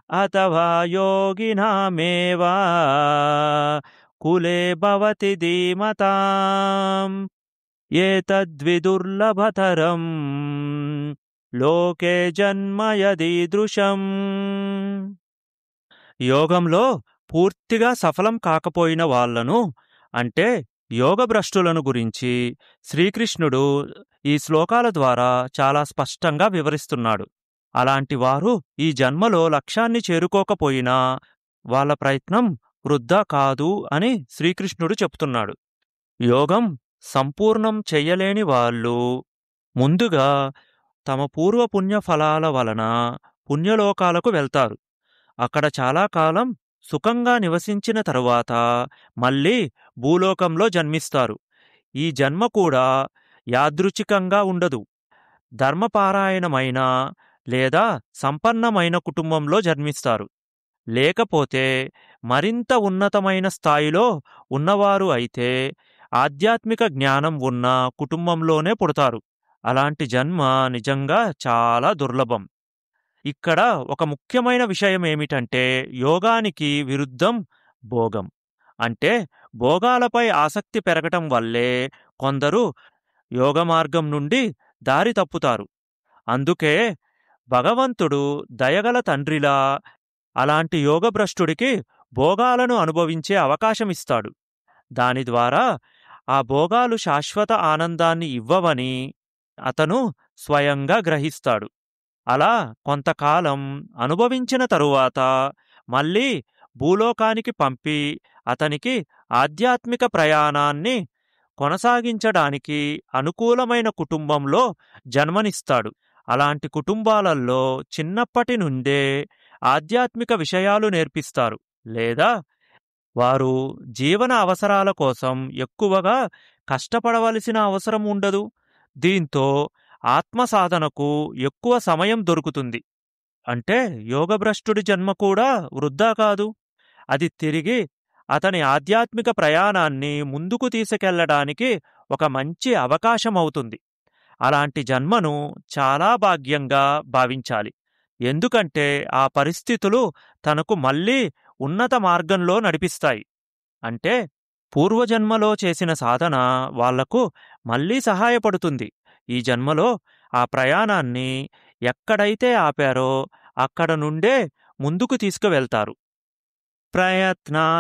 అథవా యోగినామేవ కులే భవతి ధీమతాం ఏతద్విదుర్లభతరం లోకే జన్మ యదీదృశం యోగంలో పూర్తిగా సఫలం కాకపోయిన వాళ్ళను అంటే యోగభ్రష్టులను గురించి శ్రీకృష్ణుడు ఈ శ్లోకాల ద్వారా చాలా స్పష్టంగా వివరిస్తున్నాడు అలాంటి వారు ఈ జన్మలో లక్ష్యాన్ని చేరుకోకపోయినా వాళ్ళ ప్రయత్నం వృద్ధా కాదు అని శ్రీకృష్ణుడు చెప్తున్నాడు యోగం సంపూర్ణం చెయ్యలేని వాళ్ళు ముందుగా తమ పూర్వ పుణ్య ఫలాల వలన పుణ్యలోకాలకు వెళ్తారు అక్కడ చాలా కాలం సుఖంగా నివసించిన తరువాత మళ్ళీ భూలోకంలో జన్మిస్తారు ఈ జన్మ కూడా యాదృచ్ఛికంగా ఉండదు ధర్మపారాయణమైన లేదా సంపన్నమైన కుటుంబంలో జన్మిస్తారు లేకపోతే మరింత ఉన్నతమైన స్థాయిలో ఉన్నవారు అయితే ఆధ్యాత్మిక జ్ఞానం ఉన్న కుటుంబంలోనే పుడతారు అలాంటి జన్మ నిజంగా చాలా దుర్లభం ఇక్కడ ఒక ముఖ్యమైన విషయం ఏమిటంటే యోగానికి విరుద్ధం భోగం అంటే భోగాలపై ఆసక్తి పెరగటం వల్లే కొందరు యోగ మార్గం నుండి దారి తప్పుతారు అందుకే భగవంతుడు దయగల తండ్రిలా అలాంటి యోగభ్రష్టుడికి భోగాలను అనుభవించే అవకాశమిస్తాడు దాని ద్వారా ఆ భోగాలు శాశ్వత ఆనందాన్ని ఇవ్వవని అతను స్వయంగా గ్రహిస్తాడు అలా కొంతకాలం అనుభవించిన తరువాత మళ్ళీ భూలోకానికి పంపి అతనికి ఆధ్యాత్మిక ప్రయాణాన్ని కొనసాగించడానికి అనుకూలమైన కుటుంబంలో జన్మనిస్తాడు అలాంటి కుటుంబాలలో చిన్నప్పటి నుండే ఆధ్యాత్మిక విషయాలు నేర్పిస్తారు లేదా వారు జీవన అవసరాల కోసం ఎక్కువగా కష్టపడవలసిన అవసరం ఉండదు దీంతో ఆత్మ సాధనకు ఎక్కువ సమయం దొరుకుతుంది అంటే యోగభ్రష్టుడి జన్మ కూడా వృద్ధా కాదు అది తిరిగి అతని ఆధ్యాత్మిక ప్రయాణాన్ని ముందుకు తీసుకెళ్లడానికి ఒక మంచి అవకాశం అవుతుంది అలాంటి జన్మను చాలా భాగ్యంగా భావించాలి ఎందుకంటే ఆ పరిస్థితులు తనకు మళ్ళీ ఉన్నత మార్గంలో నడిపిస్తాయి అంటే పూర్వజన్మలో చేసిన సాధన వాళ్లకు మళ్ళీ సహాయపడుతుంది ఈ జన్మలో ఆ ప్రయాణాన్ని ఎక్కడైతే ఆపారో అక్కడ నుండే ముందుకు తీసుకువెళ్తారు ప్రయత్న